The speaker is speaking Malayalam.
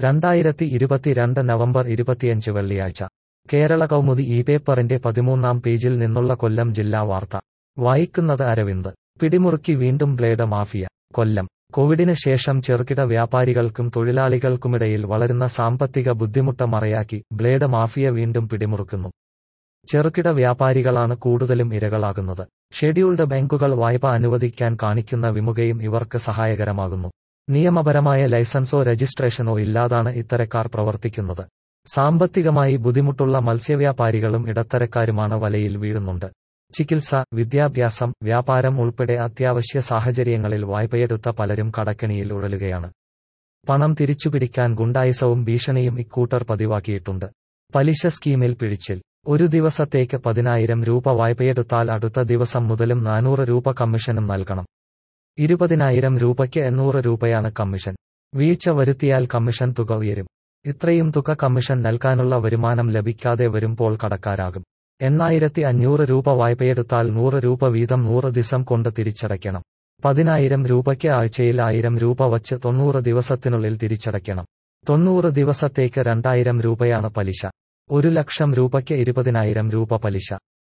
രണ്ടായിരത്തി ഇരുപത്തിരണ്ട് നവംബർ ഇരുപത്തിയഞ്ച് വെള്ളിയാഴ്ച കേരള കൗമുദി ഈ പേപ്പറിന്റെ പതിമൂന്നാം പേജിൽ നിന്നുള്ള കൊല്ലം ജില്ലാ വാർത്ത വായിക്കുന്നത് അരവിന്ദ് പിടിമുറുക്കി വീണ്ടും ബ്ലേഡ് മാഫിയ കൊല്ലം കോവിഡിന് ശേഷം ചെറുകിട വ്യാപാരികൾക്കും തൊഴിലാളികൾക്കുമിടയിൽ വളരുന്ന സാമ്പത്തിക ബുദ്ധിമുട്ട് മറയാക്കി ബ്ലേഡ് മാഫിയ വീണ്ടും പിടിമുറുക്കുന്നു ചെറുകിട വ്യാപാരികളാണ് കൂടുതലും ഇരകളാകുന്നത് ഷെഡ്യൂൾഡ് ബാങ്കുകൾ വായ്പ അനുവദിക്കാൻ കാണിക്കുന്ന വിമുഖയും ഇവർക്ക് സഹായകരമാകുന്നു നിയമപരമായ ലൈസൻസോ രജിസ്ട്രേഷനോ ഇല്ലാതാണ് ഇത്തരക്കാർ പ്രവർത്തിക്കുന്നത് സാമ്പത്തികമായി ബുദ്ധിമുട്ടുള്ള മത്സ്യവ്യാപാരികളും ഇടത്തരക്കാരുമാണ് വലയിൽ വീഴുന്നുണ്ട് ചികിത്സ വിദ്യാഭ്യാസം വ്യാപാരം ഉൾപ്പെടെ അത്യാവശ്യ സാഹചര്യങ്ങളിൽ വായ്പയെടുത്ത പലരും കടക്കെണിയിൽ ഉഴലുകയാണ് പണം തിരിച്ചുപിടിക്കാൻ ഗുണ്ടായിസവും ഭീഷണിയും ഇക്കൂട്ടർ പതിവാക്കിയിട്ടുണ്ട് പലിശ സ്കീമിൽ പിഴിച്ചിൽ ഒരു ദിവസത്തേക്ക് പതിനായിരം രൂപ വായ്പയെടുത്താൽ അടുത്ത ദിവസം മുതലും നാനൂറ് രൂപ കമ്മീഷനും നൽകണം ഇരുപതിനായിരം രൂപയ്ക്ക് എണ്ണൂറ് രൂപയാണ് കമ്മീഷൻ വീഴ്ച വരുത്തിയാൽ കമ്മീഷൻ തുക ഉയരും ഇത്രയും തുക കമ്മീഷൻ നൽകാനുള്ള വരുമാനം ലഭിക്കാതെ വരുമ്പോൾ കടക്കാരാകും എണ്ണായിരത്തി അഞ്ഞൂറ് രൂപ വായ്പയെടുത്താൽ നൂറ് രൂപ വീതം നൂറ് ദിവസം കൊണ്ട് തിരിച്ചടയ്ക്കണം പതിനായിരം രൂപയ്ക്ക് ആഴ്ചയിൽ ആയിരം രൂപ വച്ച് തൊണ്ണൂറ് ദിവസത്തിനുള്ളിൽ തിരിച്ചടയ്ക്കണം തൊണ്ണൂറ് ദിവസത്തേക്ക് രണ്ടായിരം രൂപയാണ് പലിശ ഒരു ലക്ഷം രൂപയ്ക്ക് ഇരുപതിനായിരം രൂപ പലിശ